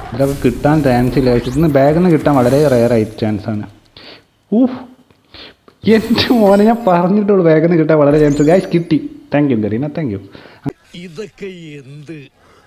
ഇതൊക്കെ കിട്ടാൻ ചാൻസ് ഇല്ല guys. ഇന്ന് ബാഗിൽ നിന്ന് കിട്ടാൻ വളരെ റെയർ ആയിട്ട് ചാൻസ് ആണ് ഊഹ് എൻ്റെ മോനെ ഞാൻ പറഞ്ഞിട്ടുള്ളൂ ബാഗിൽ നിന്ന് കിട്ടാൻ വളരെ ചാൻസ് ഗൈസ് കിട്ടി thank you Garena thank you ഇതൊക്കെ എന്ത്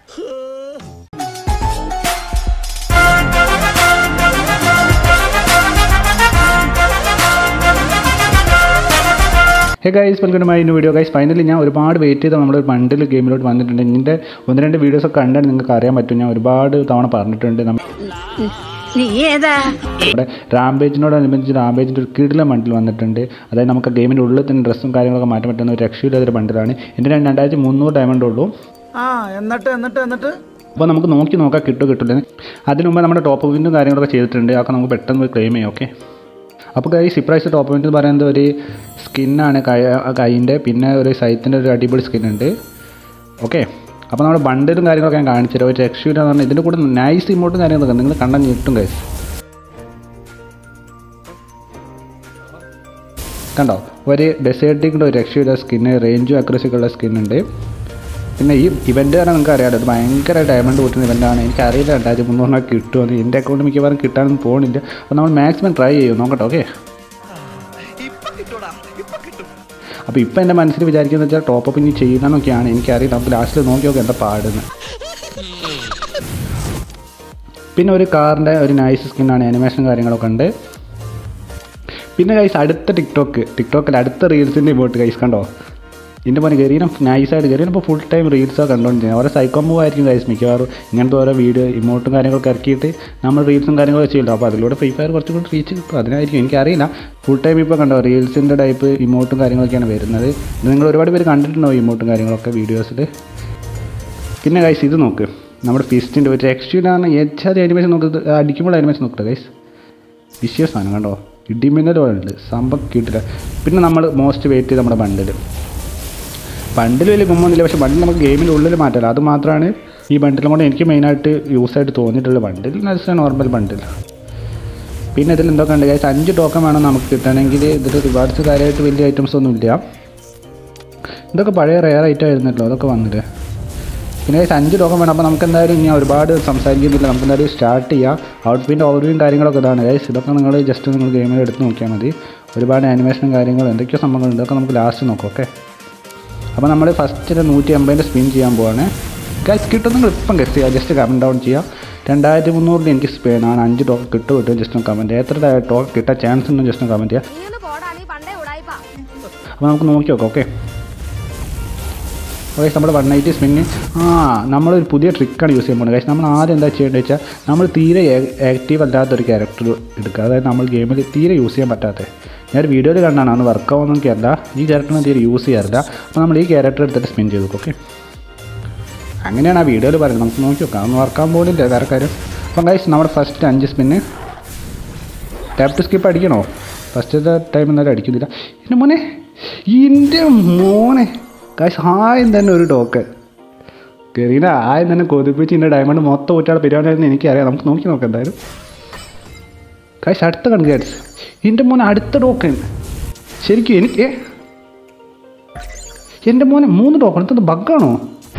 hey guys welcome to my in video guys finally ഞാൻ ഒരുപാട് വെയിറ്റ് ചെയ്ത് നമ്മുടെ ബണ്ടിൽ ഗെയിമിലോട്ട് വന്നിട്ടുണ്ട് ഇതിൻ്റെ ഒന്ന് രണ്ട് വീഡിയോസ് ഒക്കെ കണ്ടാൽ നിങ്ങൾക്ക് അറിയാൻ പറ്റും ഞാൻ ഒരുപാട് തവണ പറഞ്ഞിട്ടുണ്ട് നമ്മ- നീ ഏതാ നമ്മുടെ റാംപേജിനോടനുബന്ധിച്ച് റാംപേജിൻ്റെ ഒരു കിടില ബണ്ടിൽ വന്നിട്ടുണ്ട് അതായത് നമുക്ക് ഗെയിമിൻ്റെ ഉള്ളിൽ തന്നെ ഡ്രസ്സും കാര്യങ്ങളൊക്കെ മാറ്റാൻ പറ്റുന്ന ഒരു രക്ഷയില്ലാത്തൊരു ബണ്ടിലാണ് എൻ്റെ രണ്ടായിരത്തി മുന്നൂറ് ഡയമണ്ട് ഉള്ളൂ ആ എന്നിട്ട് എന്നിട്ട് എന്നിട്ട് അപ്പോൾ നമുക്ക് നോക്കി നോക്കാം കിട്ടുമോ കിട്ടില്ല അതിന് മുമ്പ് നമ്മുടെ ടോപ്പ് വിൻഡും കാര്യങ്ങളൊക്കെ ചെയ്തിട്ടുണ്ട് അതൊക്കെ നമുക്ക് പെട്ടെന്ന് പോയി ക്ലെയിം ചെയ്യാം ഓക്കെ അപ്പോൾ കൈ സിപ്രൈസ് ടോപ്പ് വിൻഡ് എന്ന് പറയുന്നത് ഒരു സ്കിന്നാണ് കൈ കൈൻ്റെ പിന്നെ ഒരു സൈത്തിൻ്റെ ഒരു അടിപൊളി സ്കിൻ ഉണ്ട് ഓക്കെ അപ്പോൾ നമ്മുടെ ബണ്ടിലും കാര്യങ്ങളൊക്കെ ഞാൻ കാണിച്ചു തരാം ഒരു രക്ഷയില്ല എന്ന് പറഞ്ഞാൽ ഇതിൻ്റെ കൂടെ നൈസ് ഇമോട്ടും കാര്യങ്ങളൊക്കെ നിങ്ങൾ കണ്ടാൽ ഞെട്ടും കൈ കണ്ടോ ഒരു ഡെസേർട്ടിക്കിൻ്റെ ഒരു രക്ഷയുടെ സ്കിന്ന് റേഞ്ചും അക്രസിയൊക്കെ ഉള്ള സ്കിന്നുണ്ട് പിന്നെ ഈ ഇവൻ്റ് തന്നെ നിങ്ങൾക്ക് അറിയാമല്ലോ ഇത് ഭയങ്കര ഡയമണ്ട് കൂട്ടുന്ന ഇവൻ്റാണ് എനിക്കറിയില്ല രണ്ടായിരത്തി മുന്നൂറിനൊക്കെ കിട്ടുമെന്ന് എൻ്റെ അക്കൗണ്ട് മിക്കവാറും കിട്ടാനൊന്നും പോകുന്നില്ല അപ്പോൾ നമ്മൾ മാക്സിമം ട്രൈ ചെയ്യും നോക്കട്ടെ ഓക്കെ അപ്പോൾ ഇപ്പോൾ എൻ്റെ മനസ്സിൽ വിചാരിക്കുന്നത് വെച്ചാൽ ടോപ്പ് അപ്പ് ഇനി ചെയ്യണമെന്നൊക്കെയാണ് എനിക്കറിയില്ല നമുക്ക് ലാസ്റ്റിൽ നോക്കി നോക്കാം എന്താ പാടുന്നത് പിന്നെ ഒരു കാറിൻ്റെ ഒരു നൈസ് സ്കിന്നാണ് ആനിമേഷൻ കാര്യങ്ങളൊക്കെ ഉണ്ട് പിന്നെ കൈസ് അടുത്ത ടിക്ടോക്ക് ടിക്ടോക്കിൽ അടുത്ത റീൽസിൻ്റെ ഇമോട്ട് കൈസ് കണ്ടോ ഇതിൻ്റെ പോലെ ഗരീനം നൈസായിട്ട് ഗരീനം ഇപ്പോൾ ഫുൾ ടൈം റീൽസൊക്കെ കണ്ടുകൊണ്ടിരിക്കുന്നത് ഓരോ സൈക്കോ മൂവ് ആയിരിക്കും കൈസ് മിക്കവാറും ഇങ്ങനത്തെ ഓരോ വീഡിയോ ഇമോട്ടും കാര്യങ്ങളൊക്കെ ഇറക്കിയിട്ട് നമ്മൾ റീൽസും കാര്യങ്ങളൊക്കെ ചെയ്യുമല്ലോ അപ്പോൾ അതിലൂടെ ഫ്രീ ഫയർ കുറച്ചും കൂടി റീച്ച് കിട്ടും അതിനായിരിക്കും എനിക്കറിയില്ല ഫുൾ ടൈം ഇപ്പോൾ കണ്ടോ റീൽസിൻ്റെ ടൈപ്പ് ഇമോട്ടും കാര്യങ്ങളൊക്കെയാണ് വരുന്നത് ഇത് നിങ്ങൾ ഒരുപാട് പേര് കണ്ടിട്ടുണ്ടോ ഇമോട്ടും കാര്യങ്ങളൊക്കെ വീഡിയോസിൽ പിന്നെ കൈസ് ഇത് നോക്ക് നമ്മുടെ ഫിസ്റ്റിൻ്റെ ഒരു എക്സ്ട്രീനാണ് എച്ചാതി അനിമേഷൻ നോക്ക് ഇത് അടിക്കുമ്പോൾ അനിമേഷൻ നോക്കട്ടെ കൈസ് വിഷയ സാധനം കണ്ടോ ഇടിമിന്നൽ പോലെ ഉണ്ട് സംഭവം കിട്ടില്ല പിന്നെ നമ്മൾ മോസ്റ്റ് വെയിറ്റ് ചെയ്ത് നമ്മുടെ ബണ്ടിൽ ബണ്ടിൽ വലിയ ഗുമ്മൊന്നുമില്ല പക്ഷേ ബണ്ടിൽ നമുക്ക് ഗെയിമിൻ്റെ ഉള്ളിൽ മാറ്റമല്ല അത് മാത്രമാണ് ഈ ബണ്ടിലും കൊണ്ട് എനിക്ക് മെയിനായിട്ട് യൂസ് ആയിട്ട് തോന്നിയിട്ടുള്ള ബണ്ടിൽ നൈസ് നോർമൽ ബണ്ടിൽ പിന്നെ ഇതിൽ എന്തൊക്കെ ഉണ്ട് ഗൈസ് അഞ്ച് ടോക്കൺ വേണം നമുക്ക് കിട്ടണമെങ്കിൽ ഇതിൽ റിവാർഡ്സ് കാര്യമായിട്ട് വലിയ ഐറ്റംസ് ഒന്നും ഇല്ല ഇതൊക്കെ പഴയ റെയർ ഐറ്റം ആയിരുന്നല്ലോ അതൊക്കെ വന്നിട്ട് പിന്നെ ഗൈസ് അഞ്ച് ടോക്കൺ വേണം അപ്പോൾ നമുക്ക് എന്തായാലും ഇനി ഒരുപാട് സംസാരിക്കുന്നില്ല നമുക്ക് എന്തായാലും സ്റ്റാർട്ട് ചെയ്യാം ഔട്ട്ഫിൻ്റെ ഓവർവ്യൂയും കാര്യങ്ങളൊക്കെ ഇതാണ് ഗൈസ് ഇതൊക്കെ നിങ്ങൾ ജസ്റ്റ് നിങ്ങൾ ഗെയിമിൽ എടുത്ത് നോക്കിയാൽ മതി ഒരുപാട് ആനിമേഷനും കാര്യങ്ങളും എന്തൊക്കെയോ സംഭവങ്ങളുണ്ട് ഇതൊക്കെ നമുക്ക് ലാസ്റ്റ് നോക്കാം ഓക്കെ അപ്പോൾ നമ്മൾ ഫസ്റ്റ് നൂറ്റി അമ്പതിൻ്റെ സ്പിൻ ചെയ്യാൻ പോവാണ് ഗൈസ് കിട്ടും നിങ്ങൾ ഇപ്പം ഗസ് ചെയ്യുക ജസ്റ്റ് കമൻറ്റ് ഡൗൺ ചെയ്യുക രണ്ടായിരത്തി മുന്നൂറിൽ എനിക്ക് സ്പെയിൻ ആണ് അഞ്ച് ടോക്ക് കിട്ടും കിട്ടും ജസ്റ്റ് ഒന്ന് കമൻറ്റ് എത്ര ടോക്ക് കിട്ടാൻ ചാൻസ് ഉണ്ടെന്ന് ജസ്റ്റ് ഒന്ന് കമൻറ്റ് ചെയ്യുക നീ ഒന്ന് പോടാ നീ പണ്ടേ ഉടായിപ്പാ അപ്പോൾ നമുക്ക് നോക്കി നോക്കാം ഓക്കെ ഓക്കെ നമ്മൾ വൺ നയൻറ്റി സ്പിന്ന് ആ നമ്മളൊരു പുതിയ ട്രിക്കാണ് യൂസ് ചെയ്യാൻ പോകുന്നത് കാര്യം നമ്മൾ ആദ്യം എന്താ ചെയ്യേണ്ടത് വെച്ചാൽ നമ്മൾ തീരെ ആക്റ്റീവ് അല്ലാത്തൊരു ക്യാരക്ടർ എടുക്കുക അതായത് നമ്മൾ ഗെയിമിൽ തീരെ യൂസ് ചെയ്യാൻ പറ്റാത്ത ഞാൻ ഒരു വീഡിയോയിൽ കണ്ടാണ് അന്ന് വർക്ക് ആവുന്നൊക്കെ അല്ല ഈ ക്യാരക്ടറിനെ തീരെ യൂസ് ചെയ്യാറില്ല അപ്പോൾ നമ്മൾ ഈ ക്യാരക്ടർ എടുത്തിട്ട് സ്പിൻ ചെയ്തു ഓക്കെ അങ്ങനെയാണ് ആ വീഡിയോയിൽ പറയുന്നത് നമുക്ക് നോക്കി നോക്കാം അതൊന്നും വർക്കാൻ പോകുന്നില്ല വേറെ കാര്യം അപ്പം ഗൈസ് നമ്മുടെ ഫസ്റ്റ് അഞ്ച് സ്പിന്ന് ടാപ്പ് ടു സ്കിപ്പ് അടിക്കണോ ഫസ്റ്റത്തെ ടൈം എന്തായാലും അടിക്കുന്നില്ല എൻ്റെ മോനെ എൻ്റെ മോനെ കാശ് ആയും തന്നെ ഒരു ടോക്കൺ കെറീന ആയും തന്നെ കൊതിപ്പിച്ച് എൻ്റെ ഡയമണ്ട് മൊത്തം ഊറ്റാടെ പരിപാടിയായിരുന്നു എനിക്കറിയാം നമുക്ക് നോക്കി നോക്കാം എന്തായാലും കാശ് അടുത്ത കണക്ക് കാഴ്ച എൻ്റെ മോനെ അടുത്ത ടോക്കൺ ശരിക്കും എനിക്ക് എൻ്റെ മോനെ മൂന്ന് ടോക്കൺ ഇതെന്ത് ബഗ്ഗാണോ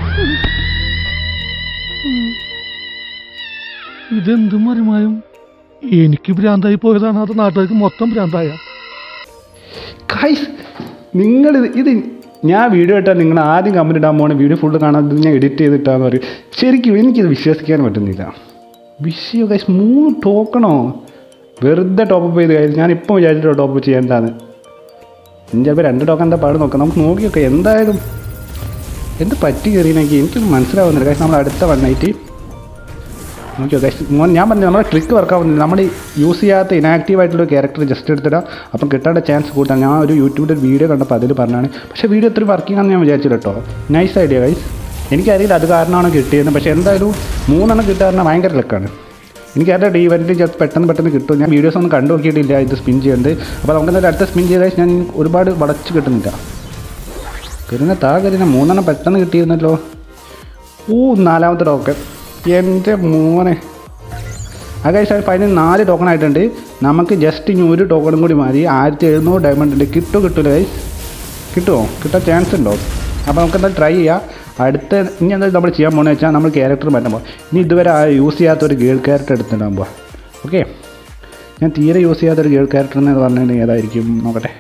ഇതെന്ത് മറിമായും എനിക്ക് ഭ്രാന്തായി പോയതാണ് അത് നാട്ടുകാർക്ക് മൊത്തം ഭ്രാന്തായ ഗൈസ് നിങ്ങൾ ഇത് ഞാൻ വീഡിയോ ഇട്ടാൽ നിങ്ങൾ ആദ്യം കമൻറ്റ് ഇടാൻ പോകണ വീഡിയോ ഫുള്ള് കാണാൻ ഇത് ഞാൻ എഡിറ്റ് ചെയ്തിട്ടാന്ന് പറയും ശരിക്കും എനിക്കിത് വിശ്വസിക്കാൻ പറ്റുന്നില്ല വിഷയോ ഗൈസ് മൂന്ന് ടോക്കണോ വെറുതെ ടോപ്പ് ചെയ്ത് ഗൈസ് ഞാൻ ഇപ്പം വിചാരിച്ചിട്ടോ ടോപ്പ് ചെയ്യേണ്ടതാണ് ഇനി ചിലപ്പോൾ രണ്ട് ടോക്കൺ എന്താ പാട് നോക്കാം നമുക്ക് നോക്കി നോക്കാം എന്തായാലും എന്ത് പറ്റി കയറിയെങ്കിൽ എനിക്കൊന്നും മനസ്സിലാവുന്നില്ല ഗൈസ് നമ്മൾ അടുത്ത വൺ നൈറ്റ് നോക്കിയോ ഗൈസ് മോൻ ഞാൻ പറഞ്ഞു നമ്മുടെ ട്രിക്ക് വർക്കാവുന്നില്ല നമ്മൾ യൂസ് ചെയ്യാത്ത ഇനാക്റ്റീവ് ആയിട്ടുള്ള ക്യാരക്ടർ ജസ്റ്റ് എടുത്തിടാം അപ്പം കിട്ടാനുള്ള ചാൻസ് കൂട്ടാം ഞാൻ ഒരു യൂട്യൂബിൽ ഒരു വീഡിയോ കണ്ടപ്പോൾ അതിൽ പറഞ്ഞാണ് പക്ഷേ വീഡിയോ ഇത്ര വർക്കിംഗ് ആണെന്ന് ഞാൻ വിചാരിച്ചില്ല കേട്ടോ നൈസ് ഐഡിയ ഗൈസ് എനിക്കറിയില്ല അത് കാരണമാണോ കിട്ടിയെന്ന് പക്ഷേ എന്തായാലും മൂന്നെണ്ണം കിട്ടാറുണ്ട് ഭയങ്കര ലക്കാണ് എനിക്കറിയാം ഈ ഇവൻറ്റ് ചിലപ്പോൾ പെട്ടെന്ന് പെട്ടെന്ന് കിട്ടും ഞാൻ വീഡിയോസ് ഒന്നും കണ്ടു നോക്കിയിട്ടില്ല ഇത് സ്പിൻ ചെയ്യുന്നത് അപ്പോൾ നമുക്ക് എന്തായാലും അടുത്ത സ്പിൻ ചെയ്താൽ ഞാൻ ഒരുപാട് വളച്ച് കിട്ടുന്നില്ല കരുന്ന താ കരുന്ന മൂന്നെണ്ണം പെട്ടെന്ന് കിട്ടിയിരുന്നല്ലോ ഊ നാലാമത്തെ ടോക്കൺ എൻ്റെ മോനെ ആ കഴിച്ച് അതിന് നാല് ടോക്കൺ ആയിട്ടുണ്ട് നമുക്ക് ജസ്റ്റ് ഇനി ഒരു ടോക്കണും കൂടി മതി ആയിരത്തി എഴുന്നൂറ് ഡയമണ്ട് ഉണ്ട് കിട്ടുമോ കിട്ടൂല ഗൈസ് കിട്ടുമോ കിട്ടാൻ ചാൻസ് ഉണ്ടോ അപ്പോൾ നമുക്ക് എന്തായാലും ട്രൈ ചെയ്യാം അടുത്ത ഇനി എന്താ നമ്മൾ ചെയ്യാൻ പോകുന്നത് വെച്ചാൽ നമ്മൾ ക്യാരക്ടർ മാറ്റാൻ പോകും ഇനി ഇതുവരെ ആ യൂസ് ചെയ്യാത്ത ഒരു ഗേൾ ക്യാരക്ടർ എടുത്തിടാൻ പോവാം ഓക്കെ ഞാൻ തീരെ യൂസ് ചെയ്യാത്ത ഒരു ഗേൾ ക്യാരക്ടർ എന്ന് പറഞ്ഞിട്ടുണ്ടെങ്കിൽ ഏതായിരിക്കും നോക്കട്ടെ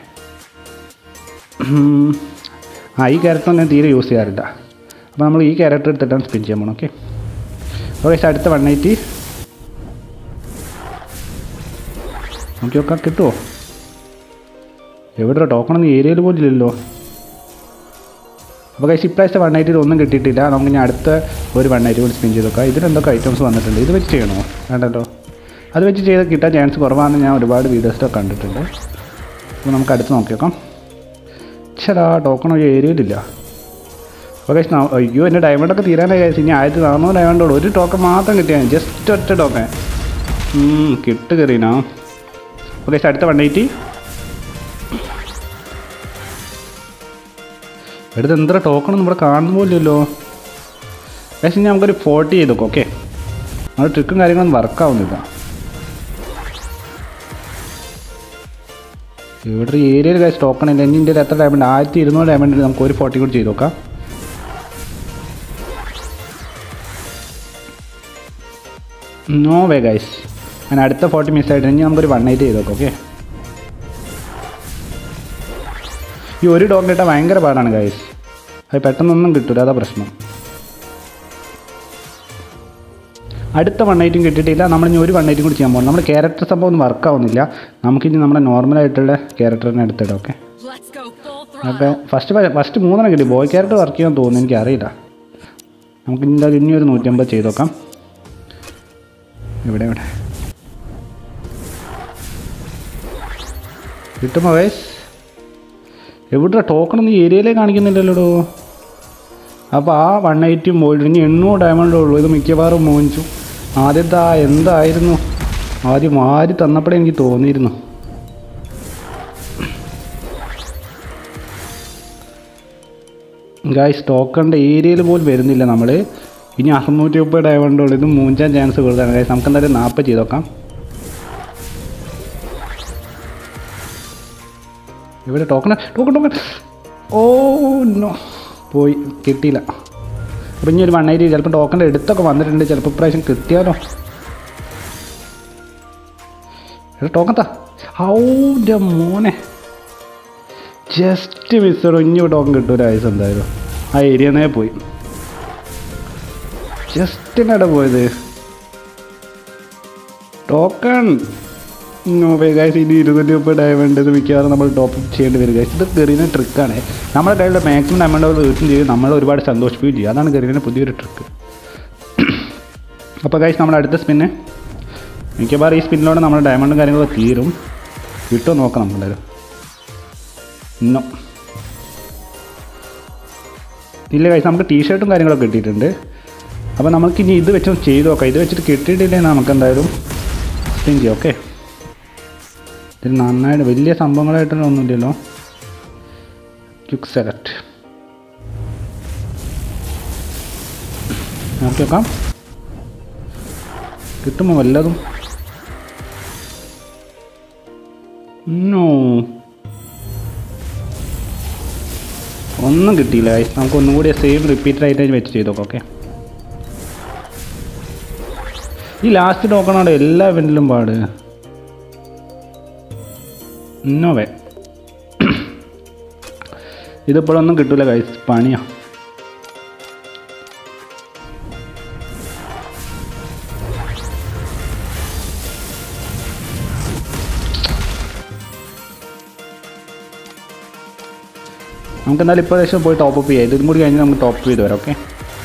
ഉം. ആ ഈ ക്യാരക്ടർ ഞാൻ തീരെ യൂസ് ചെയ്യാറില്ല അപ്പോൾ നമ്മൾ ഈ ക്യാരക്ടർ എടുത്തിട്ടാണ് സ്പിൻ ചെയ്യാൻ പോകണം ഓക്കെ ഓക്കെ അടുത്ത വൺ എയ്റ്റി നോക്കി നോക്കാം കിട്ടുമോ എവിടെ ടോക്കണൊന്നും ഏരിയയിൽ പോലും ഇല്ലല്ലോ അപ്പോൾ കഴിച്ച് ഇപ്രാവശ്യത്തെ വൺ നൈറ്റിൽ ഒന്നും കിട്ടിയിട്ടില്ല നമുക്ക് ഇനി അടുത്ത ഒരു വൺ നൈറ്റ് കൂടി സ്പിൻ ചെയ്ത് നോക്കാം ഇതിലെന്തൊക്കെ ഐറ്റംസ് വന്നിട്ടുണ്ട് ഇത് വെച്ച് ചെയ്യണോ വേണ്ടല്ലോ അത് വെച്ച് ചെയ്ത് കിട്ടാൻ ചാൻസ് കുറവാണെന്ന് ഞാൻ ഒരുപാട് വീഡിയോസിലൊക്കെ കണ്ടിട്ടുണ്ട് അപ്പോൾ നമുക്ക് അടുത്ത് നോക്കി നോക്കാം ചേടാ ടോക്കൺ ഒരു ഏരിയയിലില്ല അപ്പോൾ കഴിച്ച് അയ്യോ എൻ്റെ ഡയമണ്ടൊക്കെ തീരാനായി കഴിച്ച് ഇനി ആയിരത്തി നാനൂറ് ഡയമണ്ടോട് ഒരു ടോക്കൺ മാത്രം കിട്ടിയാൽ ജസ്റ്റ് ഒറ്റ ടോക്കൺ കിട്ട് കയറിനാ അപ്പോൾ കഴിച്ച് അടുത്ത വൺ എയ്റ്റി എടുത്ത് എത്ര ടോക്കണൊന്നും ഇവിടെ കാണുന്ന പോലില്ലല്ലോ പക്ഷേ നമുക്കൊരു ഫോർട്ടി ചെയ്ത് നോക്കാം ഓക്കെ നമ്മുടെ ട്രിക്കും കാര്യങ്ങളൊന്നും വർക്കാവുന്നില്ല ഇവിടെ ഈ ഏരിയയിൽ കഴിച്ച് ടോക്കൺ ഇല്ല ഇനി ഇന്ത്യയിൽ എത്ര ഡയമണ്ട് ആയിരത്തി ഇരുന്നൂറ് ഡയമണ്ട് നമുക്ക് ഒരു ഫോർട്ടി കൂടി ചെയ്ത് നോക്കാം നോ വേ ഗൈസ് ഞാൻ അടുത്ത ഫോർട്ടി മിസ് ആയിട്ട് ഇനി നമുക്കൊരു വൺ എയ്റ്റ് ചെയ്ത് നോക്കാം ഓക്കെ ഈ ഒരു ഡോഗ് കിട്ടാൻ ഭയങ്കര പാടാണ് ഗൈസ് അത് പെട്ടെന്നൊന്നും കിട്ടില്ല അതാ പ്രശ്നം അടുത്ത വൺ നൈറ്റും കിട്ടിയിട്ടില്ല നമ്മൾ ഇനി ഒരു വൺ നൈറ്റും കൂടി ചെയ്യാൻ പോകും നമ്മുടെ ക്യാരക്ടർ സംഭവം ഒന്നും വർക്ക് ആവുന്നില്ല നമുക്കിനി നമ്മുടെ നോർമലായിട്ടുള്ള ക്യാരക്ടറിനെ എടുത്തിടാം okay Let's go full okay first first മൂന്നെണ്ണം കിട്ടി ബോയ് ക്യാരക്ടർ വർക്ക് ചെയ്യാൻ തോന്നുന്നു എനിക്കറിയില്ല നമുക്ക് എന്തായാലും ഇനി ഒരു നൂറ്റമ്പത് ചെയ്ത് നോക്കാം ഇവിടെ ഇവിടെ കിട്ടുമോ വയസ് എവിടെ ടോക്കണൊന്നും ഈ ഏരിയയിലേ കാണിക്കുന്നില്ലല്ലോടോ അപ്പോൾ ആ വൺ എയ്റ്റി പോയിട്ട് ഇനി എണ്ണൂറ് ഡയമണ്ടേ ഉള്ളൂ ഇത് മിക്കവാറും മോഹിച്ചു ആദ്യത്തെ ആ എന്തായിരുന്നു ആദ്യം ആര് തന്നപ്പോഴേ എനിക്ക് തോന്നിയിരുന്നു ഗായ്സ് ടോക്കണിൻ്റെ ഏരിയയിൽ പോലും വരുന്നില്ല നമ്മൾ ഇനി അറുന്നൂറ്റി മുപ്പത് ഡയമണ്ടേ ഉള്ളൂ ഇത് മൂഞ്ചാൻ ചാൻസ് കൂടുതലാണ് ഗായ്സ് നമുക്ക് എന്തായാലും നാൽപ്പത് ചെയ്ത് നോക്കാം ഇവിടെ token token token oh no പോയി കിട്ടിയില്ല അപ്പം ഇനി ഒരു വൺ എയ്റ്റി ചിലപ്പോൾ ടോക്കൻ്റെ എടുത്തൊക്കെ വന്നിട്ടുണ്ട് ചിലപ്പോൾ ഇപ്രാവശ്യം കിട്ടിയാലോ എടാ ടോക്കൺ താ ഔൻ്റെ മോനെ ജസ്റ്റ് മിസ്സോ ഇനി ടോക്കൺ കിട്ടൂല ആയുസ് എന്തായാലും ആ ഏരിയന്നേ പോയി ജസ്റ്റ് എന്നട പോയത് ടോക്കൺ ഗൈസ് ഇനി ഇരുന്നൂറ്റി മുപ്പത് ഡയമണ്ട് ഇത് മിക്കവാറും നമ്മൾ ടോപ്പ് അപ്പ് ചെയ്യേണ്ടി വരും ഗൈസ് ഇത് കെറിയുന്ന ട്രിക്കാണ് നമ്മുടെ കയ്യിലുള്ള മാക്സിമം ഡയമണ്ട് അവർ വീട്ടിൽ ചെയ്ത് നമ്മളെ ഒരുപാട് സന്തോഷിപ്പിക്കുകയും ചെയ്യും അതാണ് കെറിയുന്ന പുതിയൊരു ട്രിക്ക് അപ്പോൾ ഗൈസ് നമ്മുടെ അടുത്ത സ്പിന്ന് മിക്കവാറും ഈ സ്പിന്നിലൂടെ നമ്മുടെ ഡയമണ്ടും കാര്യങ്ങളൊക്കെ തീരും കിട്ടുമോ നോക്കാം നമ്മളെല്ലാവരും ഇന്നോ ഇല്ല കഴിച്ച് നമുക്ക് ടീഷർട്ടും കാര്യങ്ങളൊക്കെ കിട്ടിയിട്ടുണ്ട് അപ്പോൾ നമുക്ക് ഇനി ഇത് വെച്ച് ചെയ്ത് നോക്കാം ഇത് വെച്ചിട്ട് കിട്ടിയിട്ടില്ലെങ്കിൽ നമുക്ക് എന്തായാലും സ്പിൻ ചെയ്യാം ഓക്കെ ഇതിൽ നന്നായിട്ട് വലിയ സംഭവങ്ങളായിട്ടുള്ള ഒന്നുമില്ലല്ലോ ക്വിക്ക് സെലക്ട് നോക്കി നോക്കാം കിട്ടുമോ വല്ലതും നോ ഒന്നും കിട്ടിയില്ല guys. നമുക്ക് ഒന്നും കൂടി സെയിം റിപ്പീറ്റഡ് ആയിട്ട് വെച്ച് ചെയ്ത് നോക്കാം ഓക്കെ ഈ ലാസ്റ്റ് നോക്കണോടെ എല്ലാ ഇവൻറ്റിലും പാട് ഇന്നോവേ ഇതിപ്പോഴൊന്നും കിട്ടൂല കൈസ് പണിയാ നമുക്ക് എന്തായാലും ഇപ്പോൾ ഏകദേശം പോയി ടോപ്പ് അപ്പ് ചെയ്യാം ഇതും കൂടി കഴിഞ്ഞ് നമുക്ക് ടോപ്പ് ചെയ്ത് വരാം ഓക്കെ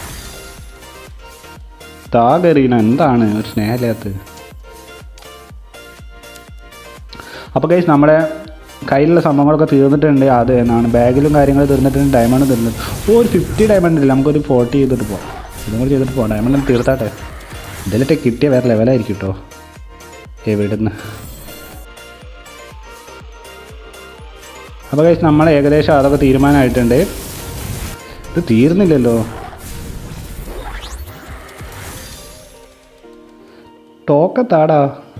താ കയറിയണ എന്താണ് ഒരു സ്നേഹമില്ലാത്തത് അപ്പോൾ കൈസ് നമ്മുടെ കയ്യിലുള്ള സംഭവങ്ങളൊക്കെ തീർന്നിട്ടുണ്ട് അത് എന്നാണ് ബാഗിലും കാര്യങ്ങൾ തീർന്നിട്ടുണ്ട് ഡയമണ്ട് തീർന്നിട്ട് ഓ ഒരു ഫിഫ്റ്റി ഡയമണ്ട് ഇല്ല നമുക്കൊരു ഫോർട്ടി ചെയ്തിട്ട് പോകാം ഇതും കൂടി ചെയ്തിട്ട് പോകാം ഡയമണ്ട് തീർത്താട്ടെ ഇതിലിട്ട് കിട്ടിയ വേറെ ലെവലായിരിക്കും കേട്ടോ എവിടുന്ന് അപ്പോൾ കൈസ് നമ്മൾ ഏകദേശം അതൊക്കെ തീരുമാനമായിട്ടുണ്ട് ഇത് തീർന്നില്ലല്ലോ ടോക്കത്താടാ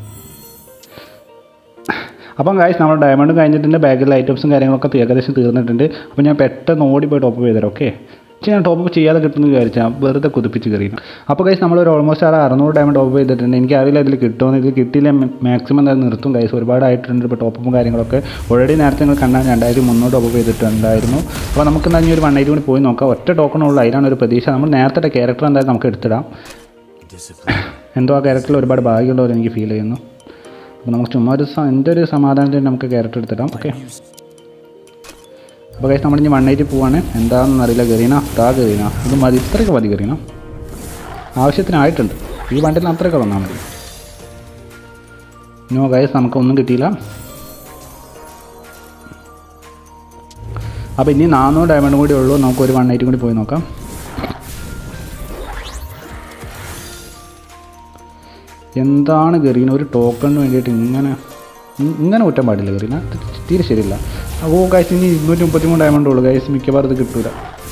അപ്പം കായ്സ് നമ്മുടെ ഡയമണ്ടും കഴിഞ്ഞിട്ടുണ്ട് ബാഗിലെ ഐറ്റംസും കാര്യങ്ങളൊക്കെ തീ- ഏകദേശം തീർന്നിട്ടുണ്ട് അപ്പോൾ ഞാൻ പെട്ടെന്ന് ഓടി പോയി ടോപ്പ് ചെയ്തുതരാം ഓക്കെ ഞാൻ ടോപ്പ് ചെയ്യാതെ കിട്ടുമെന്ന് വിചാരിച്ചാൽ വെറുതെ കുതിപ്പിച്ച് കയറിയിരുന്നു അപ്പോൾ ഗൈസ് നമ്മളൊരു ഓൾമോസ്റ്റ് ആ അറുന്നൂറ് ഡയമണ്ട് ടോപ്പ് ചെയ്തിട്ടുണ്ട് എനിക്ക് അറിയില്ല ഇതിൽ കിട്ടുമെന്ന് ഇതിൽ കിട്ടിയില്ല മാക്സിമം എന്തായാലും നിർത്തും ഗൈസ് ഒരുപാടായിട്ടുണ്ട് ഇപ്പോൾ ടോപ്പും കാര്യങ്ങളൊക്കെ ഓൾറെഡി നേരത്തെ നിങ്ങൾ കണ്ടാൽ രണ്ടായിരത്തി മുന്നൂറ് ടോപ്പ് ചെയ്തിട്ടുണ്ടായിരുന്നു അപ്പോൾ നമുക്ക് എന്താ ഇനി ഒരു വൺ എയ്റ്റി കൂടി പോയി നോക്കാം ഒറ്റ ടോക്കണുള്ളൂ അതിലാണ് ഒരു പ്രതീക്ഷ നമ്മൾ നേരത്തെ ക്യാരക്ടർ എന്തായാലും നമുക്ക് എടുത്തിടാം എന്തോ ആ ക്യാരക്ടറിൽ ഒരുപാട് ഭാഗ്യമുള്ളവർ എനിക്ക് ഫീൽ ചെയ്യുന്നു അപ്പോൾ നമുക്ക് ചുമ്മാ ഒരു സ- എൻ്റെ ഒരു സമാധാനത്തിന് നമുക്ക് ക്യാരക്ടർ എടുത്തിടാം ഓക്കെ അപ്പോൾ കഴിച്ച് നമ്മളിനി വൺ എയ്റ്റി പോവാണ് എന്താണെന്ന് അറിയില്ല ഗറീന താ ഗറീന ഇത് മതി ഇത്രയൊക്കെ മതി ഗറീന ആവശ്യത്തിനായിട്ടുണ്ട് ഈ വണ്ടിയിൽ അത്രയൊക്കെ വന്നാൽ മതി നോ ഗൈസ് നമുക്കൊന്നും കിട്ടിയില്ല അപ്പോൾ ഇനി നാനൂറ് ഡയമണ്ട് കൂടി ഉള്ളൂ നമുക്ക് ഒരു വൺ എയ്റ്റി കൂടി പോയി നോക്കാം എന്താണ് ഗറീന ഒരു ടോക്കണിന് വേണ്ടിയിട്ട് ഇങ്ങനെ ഇ- ഇങ്ങനെ കുറ്റം പാടില്ല ഗറീന ഇത് തീരെ ശരിയില്ല ഓ ഗൈസ് ഇനി ഇരുന്നൂറ്റി മുപ്പത്തി മൂന്ന് ഡയമണ്ട് ഉള്ളൂ ഗൈസ് മിക്കവാറും ഇത് കിട്ടൂല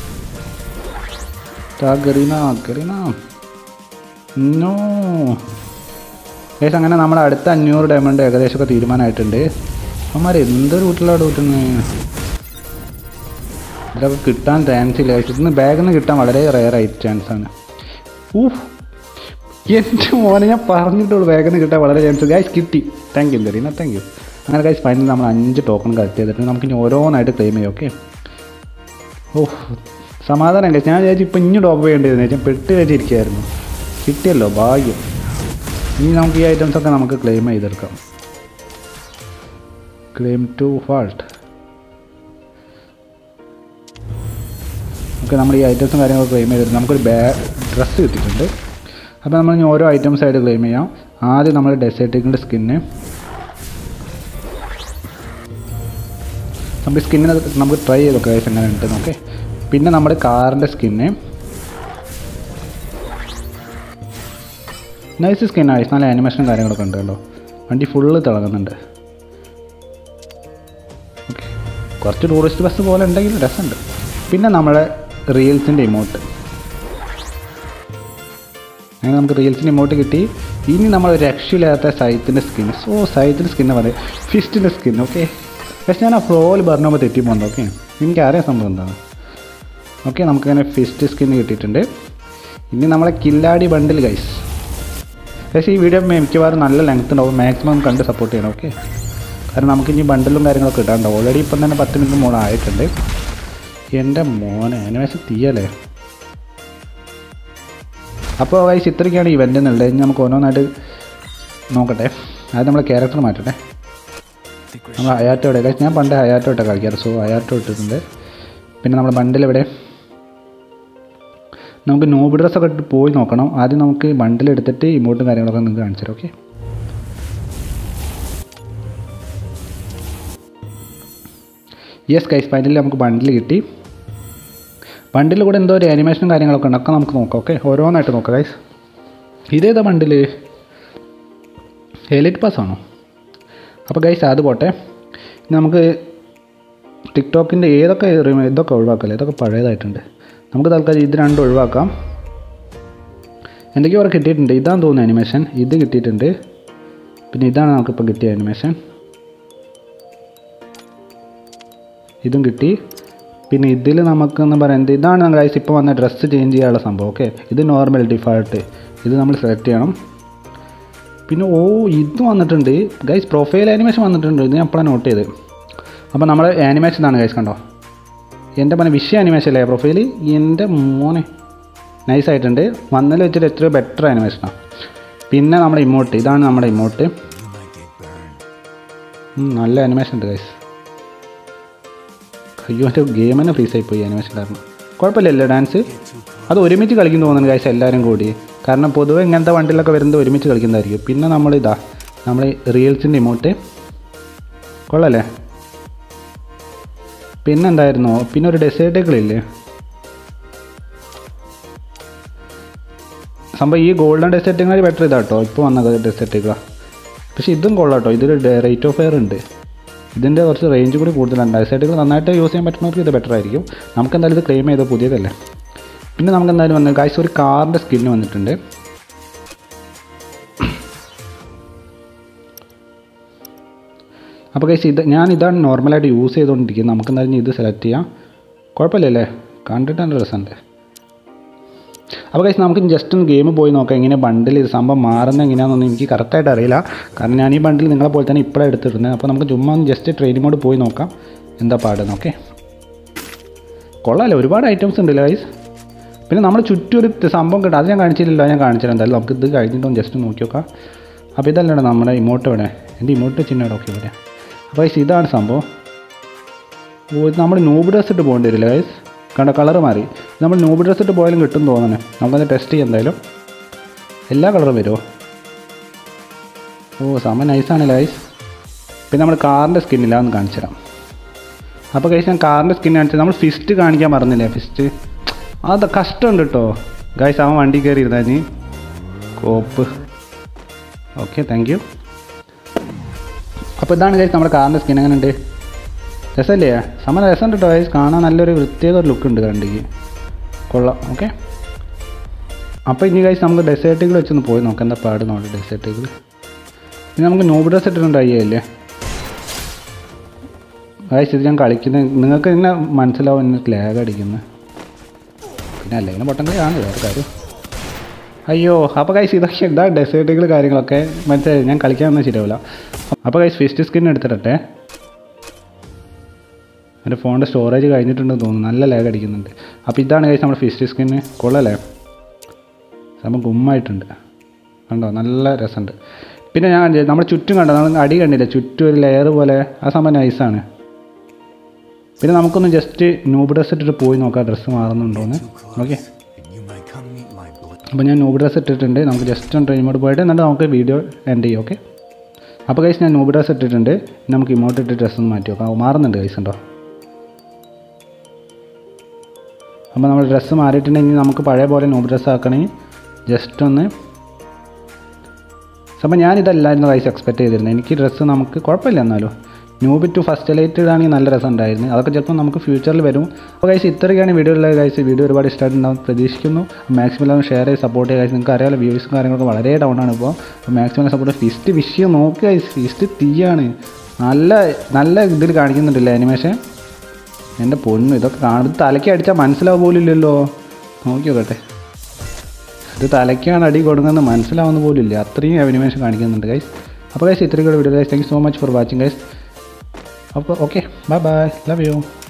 ടാ ഗറീന ഗറീന നോ ഗൈസ് അങ്ങനെ നമ്മുടെ അടുത്ത അഞ്ഞൂറ് ഡയമണ്ട് ഏകദേശമൊക്കെ തീരുമാനമായിട്ടുണ്ട് അമ്മമാർ എന്തൊരു വീട്ടിലാണ് കൂട്ടുന്നത് ഇതൊക്കെ കിട്ടാൻ ചാൻസ് ഇല്ല ഗൈസ് ഇന്ന് ബാഗിൽ നിന്ന് കിട്ടാൻ വളരെ റെയർ ആയിട്ട് ചാൻസ് ആണ് ഊഹ് എൻ്റെ മോനെ ഞാൻ പറഞ്ഞിട്ടുള്ളൂ വേഗം കിട്ടാൻ വളരെ ചാൻസ് ഗൈസ് കിട്ടി thank you Garena thank you അങ്ങനെ ഗൈസ് ഫൈനൽ നമ്മൾ അഞ്ച് ടോക്കൺ കളക്ട് ചെയ്തിട്ട് നമുക്ക് ഇനി ഓരോന്നായിട്ട് ക്ലെയിം ചെയ്യാം ഓക്കെ ഓ സമാധാനം ഗൈസ് ഞാൻ വിചാരിച്ചു ഇപ്പം ഇനി ടോപ്പ് ചെയ്യേണ്ടതെന്ന് വെച്ചാൽ പെട്ട് വെച്ചിരിക്കുകയായിരുന്നു കിട്ടിയല്ലോ ഭാഗ്യം ഇനി നമുക്ക് ഈ ഐറ്റംസ് ഒക്കെ നമുക്ക് ക്ലെയിം ചെയ്തെടുക്കാം ക്ലെയിം ടു ഫാൾട്ട് ഓക്കെ നമ്മൾ ഈ ഐറ്റംസും കാര്യങ്ങളൊക്കെ ക്ലെയിം ചെയ്തിട്ട് നമുക്കൊരു ബാ ഡ്രസ്സ് കിട്ടിയിട്ടുണ്ട് അപ്പോൾ നമ്മൾ ഇനി ഓരോ ഐറ്റംസ് ആയിട്ട് ക്ലെയിം ചെയ്യാം ആദ്യം നമ്മൾ ഡെസേർട്ടിക്കിൻ്റെ സ്കിന്ന് നമുക്ക് സ്കിന്നിന് നമുക്ക് ട്രൈ ചെയ്ത് നോക്കാം guys എങ്ങനെ ഉണ്ട് നോക്കെ പിന്നെ നമ്മുടെ കാറിൻ്റെ സ്കിന്ന് നൈസ് സ്കിന്നാണ് നല്ല ആനിമേഷനും കാര്യങ്ങളൊക്കെ ഉണ്ട് കേട്ടോ വണ്ടി ഫുള്ള് തിളങ്ങുന്നുണ്ട് ഓക്കെ കുറച്ച് ടൂറിസ്റ്റ് ബസ് പോലെ ഉണ്ടെങ്കിൽ രസമുണ്ട് പിന്നെ നമ്മളെ റീൽസിൻ്റെ ഇമോട്ട് അങ്ങനെ നമുക്ക് റീൽസിൻ്റെ ഇമോട്ട് കിട്ടി ഇനി നമ്മൾ ഒരു രക്ഷയില്ലാത്ത സൈത്തിൻ്റെ സ്കിൻ സോ സൈത്തിൻ്റെ സ്കിന്ന് പറയും ഫിസ്റ്റിൻ്റെ സ്കിൻ ഓക്കെ പക്ഷെ ഞാൻ ആ ഫ്ലോയിൽ പറഞ്ഞപ്പോൾ തെറ്റി പോകുന്നത് ഓക്കെ എനിക്കറിയാം സംഭവം എന്താണ് ഓക്കെ നമുക്കങ്ങനെ ഫിസ്റ്റ് സ്കിൻ കിട്ടിയിട്ടുണ്ട് ഇനി നമ്മളെ കില്ലാടി ബണ്ടിൽ ഗൈസ് പക്ഷേ ഈ വീഡിയോ മിക്കവാറും നല്ല ലെങ്ത് ഉണ്ടാവും മാക്സിമം കണ്ട് സപ്പോർട്ട് ചെയ്യണം ഓക്കെ കാരണം നമുക്ക് ഇനി ബണ്ടിലും കാര്യങ്ങളൊക്കെ ഇടാണ്ടാവും ഓൾറെഡി ഇപ്പം തന്നെ പത്ത് മിനിറ്റ് മോളെ ആയിട്ടുണ്ട് എൻ്റെ മോനെ അനിമേഷൻ തീയല്ലേ അപ്പോൾ വൈസ് ഇത്രയ്ക്കാണ് ഇവൻ്റ് എന്നുള്ളത് ഇനി നമുക്ക് ഓരോന്നായിട്ട് നോക്കട്ടെ അത് നമ്മളെ ക്യാരക്ടർ മാറ്റട്ടെ നമ്മൾ ഹയാറ്റോ ഇവിടെ guys, ഞാൻ പണ്ട് ഹയാറ്റോ ഇട്ട കളിക്കാറ് സോ ഹയാറ്റോ ഇട്ടിട്ടുണ്ട് പിന്നെ നമ്മുടെ ബണ്ടിൽ എവിടെ നമുക്ക് നോബ് ഡ്രസ്സൊക്കെ ഇട്ട് പോയി നോക്കണം ആദ്യം നമുക്ക് ബണ്ടിൽ എടുത്തിട്ട് ഇമോട്ടും കാര്യങ്ങളൊക്കെ നിങ്ങൾക്ക് കാണിച്ചു തരാം ഓക്കെ യെസ് കൈസ് ഫൈനലി നമുക്ക് ബണ്ടിൽ കിട്ടി ബണ്ടിൽ കൂടെ എന്തോ ഒരു ആനിമേഷനും കാര്യങ്ങളൊക്കെ ഉണ്ട് ഒക്കെ നമുക്ക് നോക്കാം ഓക്കെ ഓരോന്നായിട്ട് നോക്കാം ഗൈസ് ഇതേതാ ബണ്ടിൽ എലിറ്റ് പാസ് ആണോ അപ്പോൾ ഗൈസ് അത് പോട്ടെ ഇനി നമുക്ക് ടിക്ടോക്കിൻ്റെ ഏതൊക്കെ റിമ- ഇതൊക്കെ ഒഴിവാക്കല്ലേ ഇതൊക്കെ പഴയതായിട്ടുണ്ട് നമുക്ക് തൽക്കാലം ഇത് രണ്ടും ഒഴിവാക്കാം എന്തൊക്കെയോ അവിടെ കിട്ടിയിട്ടുണ്ട് ഇതാന്ന് തോന്നുന്നു ആനിമേഷൻ ഇത് കിട്ടിയിട്ടുണ്ട് പിന്നെ ഇതാണ് നമുക്കിപ്പോൾ കിട്ടിയ ആനിമേഷൻ ഇതും കിട്ടി പിന്നെ ഇതിൽ നമുക്കെന്ന് പറയുന്നത് ഇതാണ് നമ്മൾ ഗൈസ് ഇപ്പോൾ വന്ന ഡ്രസ്സ് ചേഞ്ച് ചെയ്യാനുള്ള സംഭവം ഓക്കെ ഇത് നോർമൽ ഡിഫാൾട്ട് ഇത് നമ്മൾ സെലക്ട് ചെയ്യണം പിന്നെ ഓ ഇത് വന്നിട്ടുണ്ട് ഗൈസ് പ്രൊഫൈൽ ആനിമേഷൻ വന്നിട്ടുണ്ട് ഇത് ഞാൻ എപ്പോഴാണ് നോട്ട് ചെയ്ത് അപ്പോൾ നമ്മൾ ആനിമേഷൻ ഇതാണ് ഗൈസ് കണ്ടോ എൻ്റെ പണി വിഷയ ആനിമേഷൻ അല്ലേ പ്രൊഫൈൽ എൻ്റെ മോനെ നൈസ് ആയിട്ടുണ്ട് വന്നതിൽ വെച്ചിട്ട് എത്രയോ ബെറ്റർ ആനിമേഷനാണ് പിന്നെ നമ്മുടെ ഇമോട്ട് ഇതാണ് നമ്മുടെ ഇമോട്ട് നല്ല ആനിമേഷൻ ഉണ്ട് ഗൈസ് അയ്യോ എൻ്റെ ഗെയിം തന്നെ ഫ്രീസ് ആയി പോയി ആനിമേഷൻ കാരണം കുഴപ്പമില്ലല്ലോ ഡാൻസ് അത് ഒരുമിച്ച് കളിക്കുന്നു തോന്നുന്നു ഗൈസ് എല്ലാവരും കൂടി കാരണം പൊതുവെ ഇങ്ങനത്തെ വണ്ടിയിലൊക്കെ വരുന്നത് ഒരുമിച്ച് കളിക്കുന്നതായിരിക്കും പിന്നെ നമ്മൾ ഇതാ നമ്മൾ റീൽസിൻ്റെ ഇമോട്ട് കൊള്ളല്ലേ പിന്നെ എന്തായിരുന്നു പിന്നെ ഒരു ഡെസേർട്ടുകളില്ലേ സംഭവം ഈ ഗോൾഡൻ ഡെസേർട്ടുകൾ ബെറ്റർ ഇതാട്ടോ ഇപ്പോൾ വന്നത് ഡെസേർട്ടുകളാണ് പക്ഷേ ഇതും കൊള്ളാട്ടോ ഇതിൽ റേറ്റ് ഓഫ് ഫെയർ ഉണ്ട് ഇതിൻ്റെ കുറച്ച് റേഞ്ച് കൂടി കൂടുതലാണ് ഡെസേർട്ടുകൾ നന്നായിട്ട് യൂസ് ചെയ്യാൻ പറ്റുന്നവർക്ക് ഇത് ബെറ്റർ ആയിരിക്കും നമുക്ക് എന്തായാലും ഇത് ക്ലെയിം ചെയ്ത് പുതിയതല്ലേ പിന്നെ നമുക്ക് എന്തായാലും വന്നത് കാഴ്ച ഒരു കാറിൻ്റെ സ്കിന്ന് വന്നിട്ടുണ്ട് അപ്പോൾ കഴിച്ച് ഇത് ഞാൻ ഇതാണ് നോർമലായിട്ട് യൂസ് ചെയ്തുകൊണ്ടിരിക്കുന്നത് നമുക്ക് എന്തായാലും ഇത് സെലക്ട് ചെയ്യാം കുഴപ്പമില്ലല്ലേ കണ്ടിട്ട് നല്ല രസമുണ്ട് അപ്പോൾ കഴിച്ച് നമുക്ക് ജസ്റ്റ് ഒന്ന് ഗെയിം പോയി നോക്കാം എങ്ങനെ ബണ്ടിൽ ഇത് സംഭവം മാറുന്നത് എങ്ങനെയാണെന്നൊന്നും എനിക്ക് കറക്റ്റായിട്ട് അറിയില്ല കാരണം ഞാൻ ഈ ബണ്ടിൽ നിങ്ങളെ പോലെ തന്നെ ഇപ്പോഴാണ് എടുത്തിരുന്നത് അപ്പോൾ നമുക്ക് ചുമ്മാ ഒന്ന് ജസ്റ്റ് ട്രെയിനിങ് മോഡ് പോയി നോക്കാം എന്താ പാടെന്ന് ഓക്കെ കൊള്ളാമല്ലോ ഒരുപാട് ഐറ്റംസ് ഉണ്ടല്ലോ ഗൈസ് പിന്നെ നമ്മുടെ ചുറ്റും ഒരു ത- സംഭവം കിട്ടും അത് ഞാൻ കാണിച്ചില്ലല്ലോ ഞാൻ കാണിച്ചില്ല എന്തായാലും നമുക്ക് ഇത് കഴിഞ്ഞിട്ടൊന്ന് ജസ്റ്റ് നോക്കി നോക്കാം അപ്പോൾ ഇതല്ലടാ നമ്മുടെ ഇമോട്ട് ഇവിടെ എൻ്റെ ഇമോട്ട് ചിഹ്നം ഇവിടെ ഓക്കെ ഇവിടെ അപ്പോൾ ഗൈസ് ഇതാണ് സംഭവം ഓ ഇത് നമ്മൾ നൂബ് ഡ്രസ് ഇട്ട് പോകേണ്ടി വരില്ല ഗൈസ് കണ്ട കളർ മാറി നമ്മൾ നൂബ് ഡ്രസ് ഇട്ട് പോയാലും കിട്ടും തോന്നണേ നമുക്കത് ടെസ്റ്റ് ചെയ്യാം എന്തായാലും എല്ലാ കളറും വരുമോ ഓ സമ നൈസാണല്ലോ ഗൈസ് പിന്നെ നമ്മൾ കാറിൻ്റെ സ്കിന്നില്ല ഒന്ന് കാണിച്ചു തരാം അപ്പോൾ കഴിച്ച് ഞാൻ കാറിൻ്റെ സ്കിൻ കാണിച്ചത് നമ്മൾ ഫിസ്റ്റ് കാണിക്കാൻ മറന്നില്ലേ ഫിസ്റ്റ് അത് കഷ്ടമുണ്ട് കേട്ടോ ഗൈസ് അവൻ വണ്ടി കയറി ഇരുന്നാ നീ കോപ്പ് ഓക്കെ താങ്ക് യു അപ്പോൾ ഇതാണ് ഗൈസ് നമ്മുടെ കാറിൻ്റെ സ്കിൻ എങ്ങനെ ഉണ്ട് രസമല്ലേ സമ രസമുണ്ട് കേട്ടോ ഗൈസ് കാണാൻ നല്ലൊരു പ്രത്യേക ഒരു ലുക്ക് ഉണ്ട് കണ്ടിക്ക് കൊള്ളാം ഓക്കെ അപ്പോൾ ഇനി ഗൈസ് നമുക്ക് ഡെസേർട്ടുകൾ വെച്ചൊന്ന് പോയി നോക്കാം എന്താ പാട് നോക്കാം ഡെസേർട്ടുകൾ ഇനി നമുക്ക് നോബ് ഡ്രസ് ഇട്ടിട്ടുണ്ട് അയ്യല്ലേ ഗൈസ് ഇത് ഞാൻ കളിക്കുന്നത് നിങ്ങൾക്ക് തന്നെ മനസ്സിലാവും എന്നെ ലാഗ് അടിക്കുന്നത് പിന്നെ അല്ലെങ്കിൽ പൊട്ടൻ കളിയാണ് വേറെ കാര്യം അയ്യോ അപ്പോൾ ഗൈസ് ഇതൊക്കെ എന്താ ഡെസേർട്ടുകൾ കാര്യങ്ങളൊക്കെ മനസ്സിലായി ഞാൻ കളിക്കാനൊന്നും ശരിയാവില്ല അപ്പോൾ ഗൈസ് ഫിസ്റ്റ് സ്കിൻ എടുത്തിട്ടെ എൻ്റെ ഫോണിൻ്റെ സ്റ്റോറേജ് കഴിഞ്ഞിട്ടുണ്ടെന്ന് തോന്നുന്നു നല്ല ലാഗ് അടിക്കുന്നുണ്ട് അപ്പോൾ ഇതാണ് ഗൈസ് നമ്മുടെ ഫിസ്റ്റ് സ്കിന്ന് കൊള്ളല്ലേ സംഭവം ഗുമ്മായിട്ടുണ്ട് കണ്ടോ നല്ല രസമുണ്ട് പിന്നെ ഞാൻ കാണിച്ചു നമ്മുടെ ചുറ്റും കണ്ടോ നമ്മൾ അടി കണ്ടില്ല ചുറ്റും ഒരു ലെയർ പോലെ ആ സംഭവം നൈസാണ് പിന്നെ നമുക്കൊന്ന് ജസ്റ്റ് നൂബ് ഡ്രസ് ഇട്ടിട്ട് പോയി നോക്കാം ഡ്രസ്സ് മാറുന്നുണ്ടോന്ന് ഓക്കെ അപ്പോൾ ഞാൻ നൂബ് ഡ്രസ് ഇട്ടിട്ടുണ്ട് നമുക്ക് ജസ്റ്റ് ഒന്ന് ട്രെയിൻ മോഡ് പോയിട്ട് എന്നിട്ട് നമുക്ക് വീഡിയോ എൻഡ് ചെയ്യും ഓക്കെ അപ്പോൾ കൈസ് ഞാൻ നൂബ് ഡ്രസ് ഇട്ടിട്ടുണ്ട് ഇനി നമുക്ക് ഇമോട്ട് ഇട്ട് ഡ്രസ്സ് ഒന്ന് മാറ്റി നോക്കാം മാറുന്നുണ്ട് കൈസ് ഉണ്ടോ അപ്പോൾ നമ്മൾ ഡ്രസ്സ് മാറിയിട്ടുണ്ടെങ്കിൽ നമുക്ക് പഴയ പോലെ നൂബ് ഡ്രസ്സ് ആക്കണമെങ്കിൽ ജസ്റ്റ് ഒന്ന് അപ്പോൾ ഞാനിതല്ലായിരുന്നു കൈസ് എക്സ്പെക്ട് ചെയ്തിരുന്നത് എനിക്ക് ഡ്രസ്സ് നമുക്ക് കുഴപ്പമില്ല എന്നാലും ന്യൂബി ടു ഫസ്റ്റ് ലൈറ്റ് ആണെങ്കിൽ നല്ല രസം ഉണ്ടായിരുന്നു അതൊക്കെ ചിലപ്പോൾ നമുക്ക് ഫ്യൂച്ചറിൽ വരും അപ്പോൾ കൈസ് ഇത്രയൊക്കെയാണ് വീഡിയോ ഉള്ളത് കൈസ് വീഡിയോ ഒരുപാട് ഇഷ്ടമായിട്ടുണ്ടാവും പ്രതീക്ഷിക്കുന്നു മാക്സിമം എല്ലാവരും ഷെയർ ചെയ്ത് സപ്പോർട്ട് ചെയ്യുക കൈസ് നിങ്ങൾക്ക് അറിയാമല്ലോ വ്യൂസും കാര്യങ്ങളൊക്കെ വളരെ ഡൗൺ ആണ് ഇപ്പോൾ അപ്പോൾ മാക്സിമം സപ്പോർട്ട് ഫിസ്റ്റ് വിഷയം നോക്കുക കൈസ് ഫിസ്റ്റ് തീയാണ് നല്ല നല്ല ഇതിൽ കാണിക്കുന്നുണ്ടല്ലേ അനിമേഷൻ എൻ്റെ പൊന്നു ഇതൊക്കെ കാണുന്നത് തലയ്ക്ക് അടിച്ചാൽ മനസ്സിലാവും പോലും ഇല്ലല്ലോ നോക്കി നോക്കട്ടെ ഇത് തലയ്ക്കാണ് അടി കൊടുക്കുന്നത് മനസ്സിലാവുന്ന പോലും ഇല്ല അത്രയും അനിമേഷൻ കാണിക്കുന്നുണ്ട് ഗൈസ് അപ്പോൾ ഗൈസ് ഇത്രയും കൂടെ video guys thank you so much for watching guys അപ്പോൾ okay bye bye love U